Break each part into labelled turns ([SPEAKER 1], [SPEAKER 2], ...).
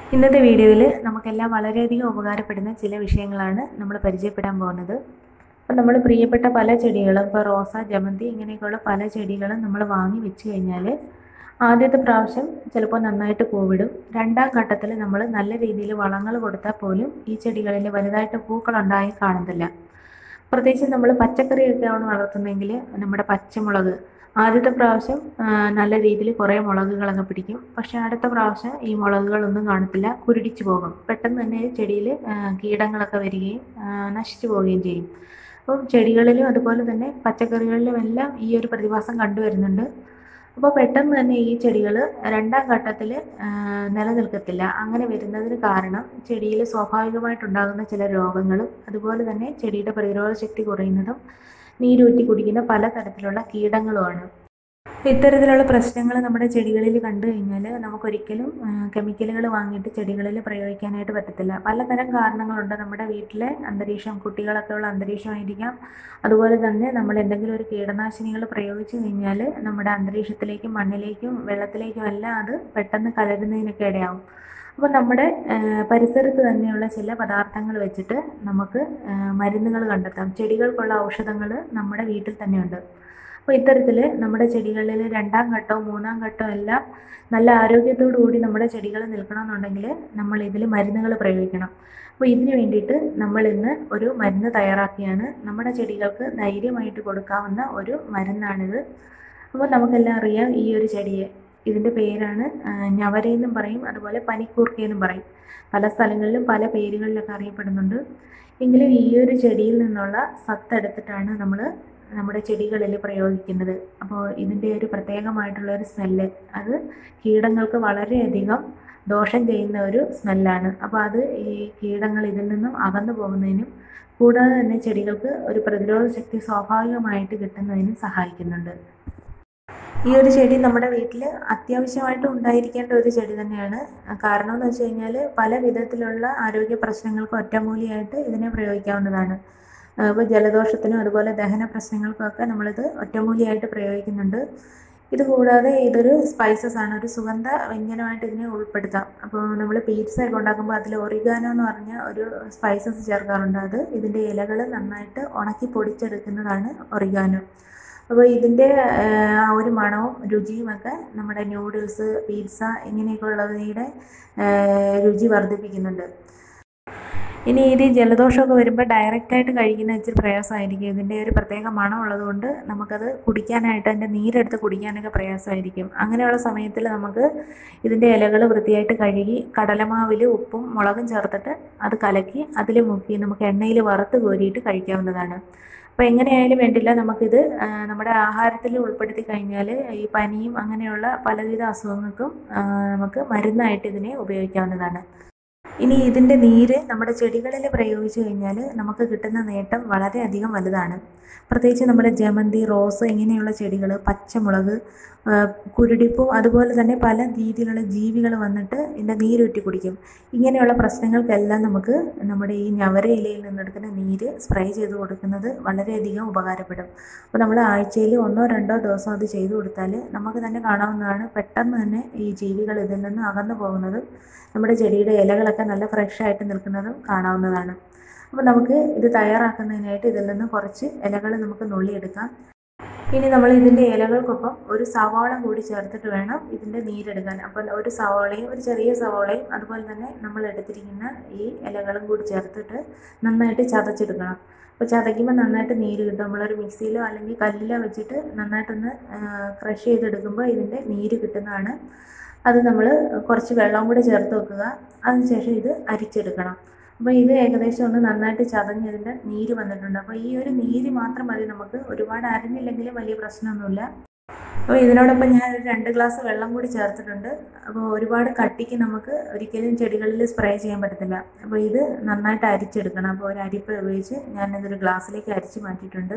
[SPEAKER 1] ഇന്നത്തെ വീഡിയോയിൽ നമുക്കെല്ലാം വളരെയധികം ഉപകാരപ്പെടുന്ന ചില വിഷയങ്ങളാണ് നമ്മൾ പരിചയപ്പെടാൻ പോകുന്നത് അപ്പം നമ്മൾ പ്രിയപ്പെട്ട പല ചെടികളും ഇപ്പോൾ റോസ ജമന്തി ഇങ്ങനെയൊക്കെയുള്ള പല ചെടികളും നമ്മൾ വാങ്ങി വെച്ച് കഴിഞ്ഞാൽ ആദ്യത്തെ പ്രാവശ്യം ചിലപ്പോൾ നന്നായിട്ട് പൂവിടും രണ്ടാം ഘട്ടത്തിൽ നമ്മൾ നല്ല രീതിയിൽ വളങ്ങൾ കൊടുത്താൽ പോലും ഈ ചെടികളിൽ വലുതായിട്ട് പൂക്കളുണ്ടായി കാണുന്നില്ല പ്രത്യേകിച്ച് നമ്മൾ പച്ചക്കറിയൊക്കെയാണ് വളർത്തുന്നതെങ്കിൽ നമ്മുടെ പച്ചമുളക് ആദ്യത്തെ പ്രാവശ്യം ആ, നല്ല രീതിയിൽ കുറേ മുളകുകളൊക്കെ പിടിക്കും പക്ഷെ അടുത്ത പ്രാവശ്യം ഈ മുളകുകളൊന്നും കാണത്തില്ല കുരുടിച്ചു പോകും പെട്ടെന്ന് തന്നെ ചെടിയിൽ കീടങ്ങളൊക്കെ വരികയും ആ, നശിച്ചു പോവുകയും ചെയ്യും അപ്പം ചെടികളിലും അതുപോലെ തന്നെ പച്ചക്കറികളിലും എല്ലാം ഈ ഒരു പ്രതിഭാസം കണ്ടുവരുന്നുണ്ട് അപ്പോൾ പെട്ടെന്ന് തന്നെ ഈ ചെടികൾ രണ്ടാം ഘട്ടത്തിൽ നിലനിൽക്കത്തില്ല അങ്ങനെ വരുന്നതിന് കാരണം ചെടിയിൽ സ്വാഭാവികമായിട്ടുണ്ടാകുന്ന ചില രോഗങ്ങളും അതുപോലെ തന്നെ ചെടിയുടെ പ്രതിരോധ ശക്തി കുറയുന്നതും നീരൂറ്റി കുടിക്കുന്ന പലതരത്തിലുള്ള കീടങ്ങളുമാണ് ഇത്തരത്തിലുള്ള പ്രശ്നങ്ങൾ നമ്മുടെ ചെടികളിൽ കണ്ടു കഴിഞ്ഞാൽ നമുക്കൊരിക്കലും കെമിക്കലുകൾ വാങ്ങിയിട്ട് ചെടികളിൽ പ്രയോഗിക്കാനായിട്ട് പറ്റത്തില്ല പലതരം കാരണങ്ങളുണ്ട് നമ്മുടെ വീട്ടിലെ അന്തരീക്ഷം കുട്ടികളൊക്കെ ഉള്ള അന്തരീക്ഷമായിരിക്കാം അതുപോലെ തന്നെ നമ്മൾ എന്തെങ്കിലും ഒരു കീടനാശിനികൾ പ്രയോഗിച്ചു കഴിഞ്ഞാൽ നമ്മുടെ അന്തരീക്ഷത്തിലേക്കും മണ്ണിലേക്കും വെള്ളത്തിലേക്കും എല്ലാം അത് പെട്ടെന്ന് കലരുന്നതിനൊക്കെ ഇടയാവും അപ്പോൾ നമ്മുടെ ആ, പരിസരത്ത് തന്നെയുള്ള ചില പദാർത്ഥങ്ങൾ വെച്ചിട്ട് നമുക്ക് ആ, മരുന്നുകൾ കണ്ടെത്താം ചെടികൾക്കുള്ള ഔഷധങ്ങൾ നമ്മുടെ വീട്ടിൽ തന്നെയുണ്ട് അപ്പോൾ ഇത്തരത്തിൽ നമ്മുടെ ചെടികളിൽ രണ്ടാം ഘട്ടവും മൂന്നാം ഘട്ടവും എല്ലാം നല്ല ആരോഗ്യത്തോടു കൂടി നമ്മുടെ ചെടികൾ നിൽക്കണമെന്നുണ്ടെങ്കിൽ നമ്മൾ ഇതിൽ മരുന്നുകൾ പ്രയോഗിക്കണം അപ്പോൾ ഇതിന് വേണ്ടിയിട്ട് നമ്മൾ ഇന്ന് ഒരു മരുന്ന് തയ്യാറാക്കിയാണ് നമ്മുടെ ചെടികൾക്ക് ധൈര്യമായിട്ട് കൊടുക്കാവുന്ന ഒരു മരുന്നാണിത് അപ്പോൾ നമുക്കെല്ലാം അറിയാം ഈ ഒരു ചെടിയെ ഇതിൻ്റെ പേരാണ് ആ, ഞവരയെന്നും പറയും അതുപോലെ പനിക്കൂർക്കയെന്നും പറയും പല സ്ഥലങ്ങളിലും പല പേരുകളിലൊക്കെ അറിയപ്പെടുന്നുണ്ട് എങ്കിലും ഈ ഒരു ചെടിയിൽ നിന്നുള്ള സത്ത് എടുത്തിട്ടാണ് നമ്മൾ നമ്മുടെ ചെടികളിൽ പ്രയോഗിക്കുന്നത് അപ്പോൾ ഇതിൻ്റെ ഒരു പ്രത്യേകമായിട്ടുള്ള ഒരു സ്മെല്ല് അത് കീടങ്ങൾക്ക് വളരെയധികം ദോഷം ചെയ്യുന്ന ഒരു സ്മെല്ലാണ് അപ്പോൾ അത് ഈ കീടങ്ങൾ ഇതിൽ നിന്നും അകന്നു പോകുന്നതിനും കൂടാതെ തന്നെ ചെടികൾക്ക് ഒരു പ്രതിരോധ ശക്തി സ്വാഭാവികമായിട്ട് കിട്ടുന്നതിനും സഹായിക്കുന്നുണ്ട് ഈ ഒരു ചെടി നമ്മുടെ വീട്ടിൽ അത്യാവശ്യമായിട്ട് ഉണ്ടായിരിക്കേണ്ട ഒരു ചെടി തന്നെയാണ് കാരണം എന്ന് വെച്ച് കഴിഞ്ഞാൽ പല വിധത്തിലുള്ള ആരോഗ്യ പ്രശ്നങ്ങൾക്ക് ഒറ്റമൂലിയായിട്ട് ഇതിനെ പ്രയോഗിക്കാവുന്നതാണ് ഇപ്പോൾ ജലദോഷത്തിനും അതുപോലെ ദഹന പ്രശ്നങ്ങൾക്കൊക്കെ നമ്മളിത് ഒറ്റമൂലിയായിട്ട് പ്രയോഗിക്കുന്നുണ്ട് ഇത് കൂടാതെ ഇതൊരു സ്പൈസസ് ആണ് ഒരു സുഗന്ധ വ്യഞ്ജനമായിട്ട് ഇതിനെ ഉൾപ്പെടുത്താം അപ്പോൾ നമ്മൾ പീറ്റ്സ ഒക്കെ ഉണ്ടാക്കുമ്പോൾ അതിൽ ഒറിഗാനോ എന്ന് പറഞ്ഞ ഒരു സ്പൈസസ് ചേർക്കാറുണ്ട് അത് ഇതിൻ്റെ ഇലകൾ നന്നായിട്ട് ഉണക്കി പൊടിച്ചെടുക്കുന്നതാണ് ഒറിഗാനോ അപ്പോൾ ഇതിൻ്റെ ആ ഒരു മണവും രുചിയുമൊക്കെ നമ്മുടെ ന്യൂഡിൽസ് പീറ്റ്സ ഇങ്ങനെയൊക്കെ ഉള്ളതിയുടെ രുചി വർദ്ധിപ്പിക്കുന്നുണ്ട് ഇനി ഇത് ഈ ജലദോഷമൊക്കെ വരുമ്പോൾ ഡയറക്റ്റായിട്ട് കഴിക്കുന്ന ഇച്ചിരി പ്രയാസമായിരിക്കും ഇതിൻ്റെ ഒരു പ്രത്യേക മണം ഉള്ളതുകൊണ്ട് നമുക്കത് കുടിക്കാനായിട്ട് അതിൻ്റെ നീരെടുത്ത് കുടിക്കാനൊക്കെ പ്രയാസമായിരിക്കും അങ്ങനെയുള്ള സമയത്തിൽ നമുക്ക് ഇതിൻ്റെ ഇലകൾ വൃത്തിയായിട്ട് കഴുകി കടലമാവിൽ ഉപ്പും മുളകും ചേർത്തിട്ട് അത് കലക്കി അതിൽ മുക്കി നമുക്ക് എണ്ണയിൽ വറുത്ത് കോരിയിട്ട് കഴിക്കാവുന്നതാണ് അപ്പോൾ എങ്ങനെയായാലും വേണ്ടില്ല നമുക്കിത് ആ, നമ്മുടെ ആഹാരത്തിൽ ഉൾപ്പെടുത്തി കഴിഞ്ഞാൽ ഈ പനിയും അങ്ങനെയുള്ള പലവിധ അസുഖങ്ങൾക്കും ആ, നമുക്ക് മരുന്നായിട്ട് ഇതിനെ ഉപയോഗിക്കാവുന്നതാണ് ഇനി ഇതിൻ്റെ നീര് നമ്മുടെ ചെടികളിൽ പ്രയോഗിച്ചു കഴിഞ്ഞാൽ നമുക്ക് കിട്ടുന്ന നേട്ടം വളരെയധികം വലുതാണ് പ്രത്യേകിച്ച് നമ്മുടെ ജമന്തി റോസ് ഇങ്ങനെയുള്ള ചെടികൾ പച്ചമുളക് ആ, കുരുടിപ്പൂ അതുപോലെ തന്നെ പല രീതിയിലുള്ള ജീവികൾ വന്നിട്ട് ഇതിൻ്റെ നീരൂറ്റി കുടിക്കും ഇങ്ങനെയുള്ള പ്രശ്നങ്ങൾക്കെല്ലാം നമുക്ക് നമ്മുടെ ഈ ഞവര ഇലയിൽ നിന്നെടുക്കുന്ന നീര് സ്പ്രേ ചെയ്ത് കൊടുക്കുന്നത് വളരെയധികം ഉപകാരപ്പെടും അപ്പോൾ നമ്മൾ ആഴ്ചയിൽ ഒന്നോ രണ്ടോ ദിവസം അത് ചെയ്തു കൊടുത്താൽ നമുക്ക് തന്നെ കാണാവുന്നതാണ് പെട്ടെന്ന് തന്നെ ഈ ജീവികൾ ഇതിൽ നിന്ന് അകന്നു പോകുന്നതും നമ്മുടെ ചെടിയുടെ ഇലകളൊക്കെ നല്ല ഫ്രഷ് ആയിട്ട് നിൽക്കുന്നതും കാണാവുന്നതാണ് അപ്പോൾ നമുക്ക് ഇത് തയ്യാറാക്കുന്നതിനായിട്ട് ഇതിൽ നിന്ന് കുറച്ച് ഇലകൾ നമുക്ക് നുള്ളിയെടുക്കാം ഇനി നമ്മൾ ഇതിൻ്റെ ഇലകൾക്കൊപ്പം ഒരു സവാള കൂടി ചേർത്തിട്ട് വേണം ഇതിൻ്റെ നീരെടുക്കാൻ അപ്പോൾ ഒരു സവാളയും ഒരു ചെറിയ സവാളയും അതുപോലെ തന്നെ നമ്മൾ എടുത്തിരിക്കുന്ന ഈ ഇലകളും കൂടി ചേർത്തിട്ട് നന്നായിട്ട് ചതച്ചെടുക്കണം അപ്പോൾ ചതയ്ക്കുമ്പോൾ നന്നായിട്ട് നീര് കിട്ടും നമ്മളൊരു മിക്സിയിലോ അല്ലെങ്കിൽ കല്ലിലോ വെച്ചിട്ട് നന്നായിട്ടൊന്ന് ക്രഷ് ചെയ്തെടുക്കുമ്പോൾ ഇതിൻ്റെ നീര് കിട്ടുന്നതാണ് അത് നമ്മൾ കുറച്ച് വെള്ളം കൂടി ചേർത്ത് വെക്കുക അതിനുശേഷം ഇത് അരിച്ചെടുക്കണം അപ്പോൾ ഇത് ഏകദേശം ഒന്ന് നന്നായിട്ട് ചതഞ്ഞതിൻ്റെ നീര് വന്നിട്ടുണ്ട് അപ്പോൾ ഈ ഒരു നീര് മാത്രം മതി നമുക്ക് ഒരുപാട് അരഞ്ഞില്ലെങ്കിലും വലിയ പ്രശ്നമൊന്നുമില്ല അപ്പോൾ ഇതിനോടൊപ്പം ഞാൻ ഒരു രണ്ട് ഗ്ലാസ് വെള്ളം കൂടി ചേർത്തിട്ടുണ്ട് അപ്പോൾ ഒരുപാട് കട്ടിക്ക് നമുക്ക് ഒരിക്കലും ചെടികളിൽ സ്പ്രേ ചെയ്യാൻ പറ്റത്തില്ല അപ്പോൾ ഇത് നന്നായിട്ട് അരിച്ചെടുക്കണം അപ്പോൾ ഒരു അരിപ്പ ഉപയോഗിച്ച് ഞാനിതൊരു ഗ്ലാസ്സിലേക്ക് അരിച്ച് മാറ്റിയിട്ടുണ്ട്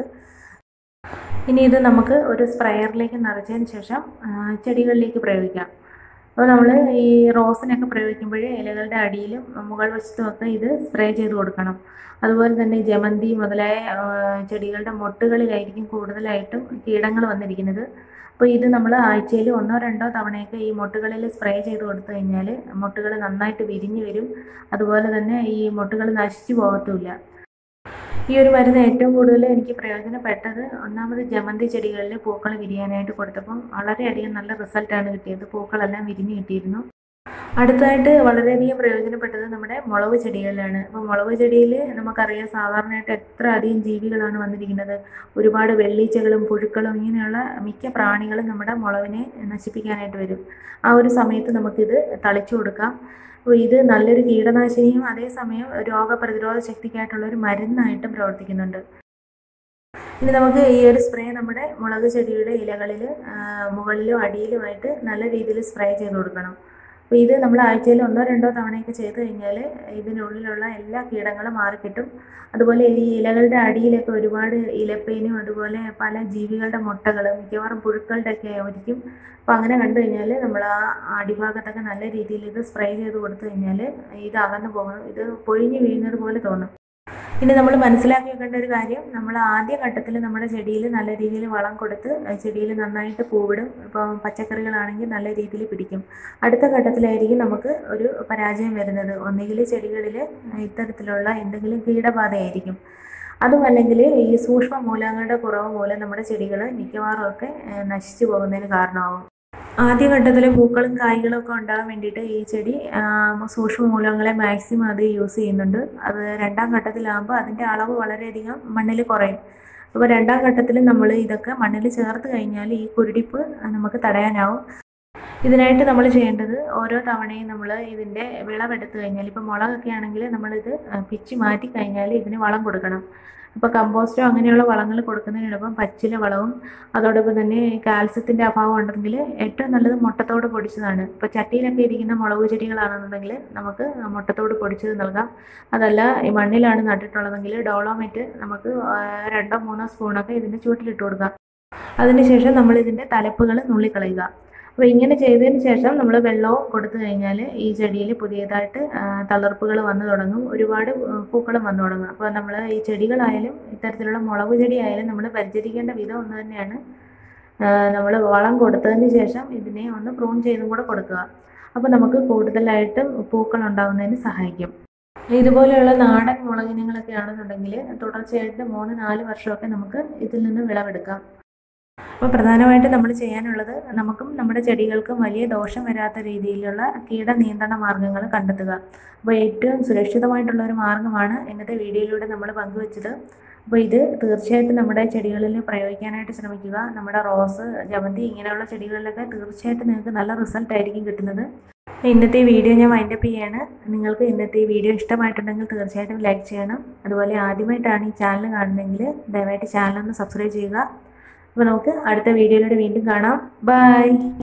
[SPEAKER 1] ഇനി ഇത് നമുക്ക് ഒരു സ്പ്രെയറിലേക്ക് നിറച്ചതിന് ശേഷം ആ, ചെടികളിലേക്ക് പ്രയോഗിക്കാം അപ്പോൾ നമ്മൾ ഈ റോസിനൊക്കെ പ്രയോഗിക്കുമ്പോൾ ഇലകളുടെ അടിയിലും മുകൾ വശത്തുമൊക്കെ ഇത് സ്പ്രേ ചെയ്ത് കൊടുക്കണം അതുപോലെ തന്നെ ജമന്തി മുതലായ ആ, ചെടികളുടെ മൊട്ടുകളിലായിരിക്കും കൂടുതലായിട്ടും കീടങ്ങൾ വന്നിരിക്കുന്നത് അപ്പോൾ ഇത് നമ്മൾ ആഴ്ചയിൽ ഒന്നോ രണ്ടോ തവണയൊക്കെ ഈ മൊട്ടുകളിൽ സ്പ്രേ ചെയ്ത് കൊടുത്തു കഴിഞ്ഞാൽ മൊട്ടുകൾ നന്നായിട്ട് വിരിഞ്ഞ് വരും അതുപോലെ തന്നെ ഈ മൊട്ടുകൾ നശിച്ചു പോകത്തുമില്ല ഈ ഒരു മരുന്ന് ഏറ്റവും കൂടുതൽ എനിക്ക് പ്രയോജനപ്പെട്ടത് ഒന്നാമത് ജമന്തി ചെടികളിൽ പൂക്കൾ വിരിയാനായിട്ട് കൊടുത്തപ്പം വളരെയധികം നല്ല റിസൾട്ടാണ് കിട്ടിയത് പൂക്കളെല്ലാം വിരിഞ്ഞ് കിട്ടിയിരുന്നു അടുത്തതായിട്ട് വളരെയധികം പ്രയോജനപ്പെട്ടത് നമ്മുടെ മുളക് ചെടികളിലാണ് അപ്പോൾ മുളക് ചെടിയിൽ നമുക്കറിയാം സാധാരണയായിട്ട് എത്ര അധികം ജീവികളാണ് വന്നിരിക്കുന്നത് ഒരുപാട് വെള്ളീച്ചകളും പുഴുക്കളും ഇങ്ങനെയുള്ള മിക്ക പ്രാണികളും നമ്മുടെ മുളകിനെ നശിപ്പിക്കാനായിട്ട് വരും ആ ഒരു സമയത്ത് നമുക്കിത് തളിച്ചു കൊടുക്കാം അപ്പോൾ ഇത് നല്ലൊരു കീടനാശിനിയും അതേസമയം രോഗപ്രതിരോധ ശക്തിക്കായിട്ടുള്ള ഒരു മരുന്നായിട്ടും പ്രവർത്തിക്കുന്നുണ്ട് ഇനി നമുക്ക് ഈ ഒരു സ്പ്രേ നമ്മുടെ മുളക് ചെടിയുടെ ഇലകളിൽ മുകളിലും അടിയിലുമായിട്ട് നല്ല രീതിയിൽ സ്പ്രേ ചെയ്ത് കൊടുക്കണം അപ്പോൾ ഇത് നമ്മൾ ആഴ്ചയിൽ ഒന്നോ രണ്ടോ തവണയൊക്കെ ചെയ്ത് കഴിഞ്ഞാൽ ഇതിനുള്ളിലുള്ള എല്ലാ കീടങ്ങളും മാറിക്കിട്ടും അതുപോലെ ഈ ഇലകളുടെ അടിയിലൊക്കെ ഒരുപാട് ഇലപ്പേനും അതുപോലെ പല ജീവികളുടെ മുട്ടകൾ മിക്കവാറും പുഴുക്കളുടെ ഒക്കെ ആയിരിക്കും അപ്പോൾ അങ്ങനെ കണ്ടു കഴിഞ്ഞാൽ നമ്മൾ ആ അടിഭാഗത്തൊക്കെ നല്ല രീതിയിൽ ഇത് സ്പ്രേ ചെയ്ത് കൊടുത്തു കഴിഞ്ഞാൽ ഇത് അകന്നു പോകും ഇത് പൊഴിഞ്ഞു വീഴുന്നത് പോലെ തോന്നും ഇനി നമ്മൾ മനസ്സിലാക്കി വെക്കേണ്ട ഒരു കാര്യം നമ്മൾ ആദ്യ ഘട്ടത്തിൽ നമ്മുടെ ചെടിയിൽ നല്ല രീതിയിൽ വളം കൊടുത്ത് ചെടിയിൽ നന്നായിട്ട് പൂവിടും ഇപ്പം പച്ചക്കറികളാണെങ്കിൽ നല്ല രീതിയിൽ പിടിക്കും അടുത്ത ഘട്ടത്തിലായിരിക്കും നമുക്ക് ഒരു പരാജയം വരുന്നത് ഒന്നുകിൽ ചെടികളിൽ ഇത്തരത്തിലുള്ള എന്തെങ്കിലും കീടബാധയായിരിക്കും അതുമല്ലെങ്കിൽ ഈ സൂക്ഷ്മ മൂലകങ്ങളുടെ കുറവ് മൂലം നമ്മുടെ ചെടികൾ മിക്കവാറും ഒക്കെ ഏഹ്, നശിച്ചു പോകുന്നതിന് കാരണമാകും ആദ്യഘട്ടത്തിൽ പൂക്കളും കായ്കളും ഒക്കെ ഉണ്ടാകാൻ വേണ്ടിയിട്ട് ഈ ചെടി ആ, സൂക്ഷ്മ മൂലകങ്ങളെ മാക്സിമം അത് യൂസ് ചെയ്യുന്നുണ്ട് അത് രണ്ടാം ഘട്ടത്തിലാകുമ്പോൾ അതിൻ്റെ അളവ് വളരെയധികം മണ്ണിൽ കുറയും അപ്പോൾ രണ്ടാം ഘട്ടത്തിൽ നമ്മൾ ഇതൊക്കെ മണ്ണിൽ ചേർത്ത് കഴിഞ്ഞാൽ ഈ കുരുടിപ്പ് നമുക്ക് തടയാനാവും ഇതിനായിട്ട് നമ്മൾ ചെയ്യേണ്ടത് ഓരോ തവണയും നമ്മൾ ഇതിൻ്റെ വിളവെടുത്ത് കഴിഞ്ഞാൽ ഇപ്പോൾ മുളകൊക്കെ ആണെങ്കിൽ നമ്മളിത് പിച്ചി മാറ്റി കഴിഞ്ഞാൽ ഇതിന് വളം കൊടുക്കണം ഇപ്പോൾ കമ്പോസ്റ്റോ അങ്ങനെയുള്ള വളങ്ങൾ കൊടുക്കുന്നതിനോടൊപ്പം പച്ചില വളവും അതോടൊപ്പം തന്നെ കാൽസ്യത്തിൻ്റെ അഭാവം ഉണ്ടെങ്കിൽ ഏറ്റവും നല്ലത് മുട്ടത്തോട് പൊടിച്ചതാണ് ഇപ്പോൾ ചട്ടിയിലൊക്കെ ഇരിക്കുന്ന മുളക് ചെടികളാണെന്നുണ്ടെങ്കിൽ നമുക്ക് മുട്ടത്തോട് പൊടിച്ചത് നൽകാം അതല്ല ഈ മണ്ണിലാണ് നട്ടിട്ടുള്ളതെങ്കിൽ ഡോളോമേറ്റ് നമുക്ക് ആ, രണ്ടോ മൂന്നോ സ്പൂണൊക്കെ ഇതിൻ്റെ ചൂട്ടിലിട്ട് കൊടുക്കാം അതിനുശേഷം നമ്മൾ ഇതിൻ്റെ തലപ്പുകൾ നുള്ളിക്കളയുക അപ്പോൾ ഇങ്ങനെ ചെയ്തതിന് ശേഷം നമ്മൾ വെള്ളവും കൊടുത്തു കഴിഞ്ഞാൽ ഈ ചെടിയിൽ പുതിയതായിട്ട് തളിർപ്പുകൾ വന്നു തുടങ്ങും ഒരുപാട് പൂക്കളും വന്നു തുടങ്ങും അപ്പോൾ നമ്മൾ ഈ ചെടികളായാലും ഇത്തരത്തിലുള്ള മുളക് ചെടി ആയാലും നമ്മൾ പരിചരിക്കേണ്ട വിധം ഒന്ന് തന്നെയാണ് നമ്മൾ വളം കൊടുത്തതിന് ശേഷം ഇതിനെ ഒന്ന് പ്രൂൺ ചെയ്തും കൂടെ കൊടുക്കുക അപ്പോൾ നമുക്ക് കൂടുതലായിട്ടും പൂക്കൾ ഉണ്ടാകുന്നതിന് സഹായിക്കും ഇതുപോലെയുള്ള നാടൻ മുളകിനങ്ങളൊക്കെ ആണെന്നുണ്ടെങ്കിൽ തുടർച്ചയായിട്ട് മൂന്ന് നാല് വർഷമൊക്കെ നമുക്ക് ഇതിൽ നിന്ന് വിളവെടുക്കാം അപ്പോൾ പ്രധാനമായിട്ടും നമ്മൾ ചെയ്യാനുള്ളത് നമുക്കും നമ്മുടെ ചെടികൾക്കും വലിയ ദോഷം വരാത്ത രീതിയിലുള്ള കീട നിയന്ത്രണ മാർഗ്ഗങ്ങൾ കണ്ടെത്തുക അപ്പോൾ ഏറ്റവും സുരക്ഷിതമായിട്ടുള്ള ഒരു മാർഗ്ഗമാണ് ഇന്നത്തെ വീഡിയോയിലൂടെ നമ്മൾ പങ്കുവച്ചത് അപ്പോൾ ഇത് തീർച്ചയായിട്ടും നമ്മുടെ ചെടികളിൽ പ്രയോഗിക്കാനായിട്ട് ശ്രമിക്കുക നമ്മുടെ റോസ് ജമന്തി ഇങ്ങനെയുള്ള ചെടികളിലൊക്കെ തീർച്ചയായിട്ടും നിങ്ങൾക്ക് നല്ല റിസൾട്ട് ആയിരിക്കും കിട്ടുന്നത് ഇന്നത്തെ ഈ വീഡിയോ ഞാൻ വൈൻഡപ്പ് ചെയ്യാണ് നിങ്ങൾക്ക് ഇന്നത്തെ ഈ വീഡിയോ ഇഷ്ടമായിട്ടുണ്ടെങ്കിൽ തീർച്ചയായിട്ടും ലൈക്ക് ചെയ്യണം അതുപോലെ ആദ്യമായിട്ടാണ് ഈ ചാനൽ കാണുന്നതെങ്കിൽ ദയവായിട്ട് ചാനൽ ഒന്ന് സബ്സ്ക്രൈബ് ചെയ്യുക അപ്പോൾ നമുക്ക് അടുത്ത വീഡിയോയിലൂടെ വീണ്ടും കാണാം ബൈ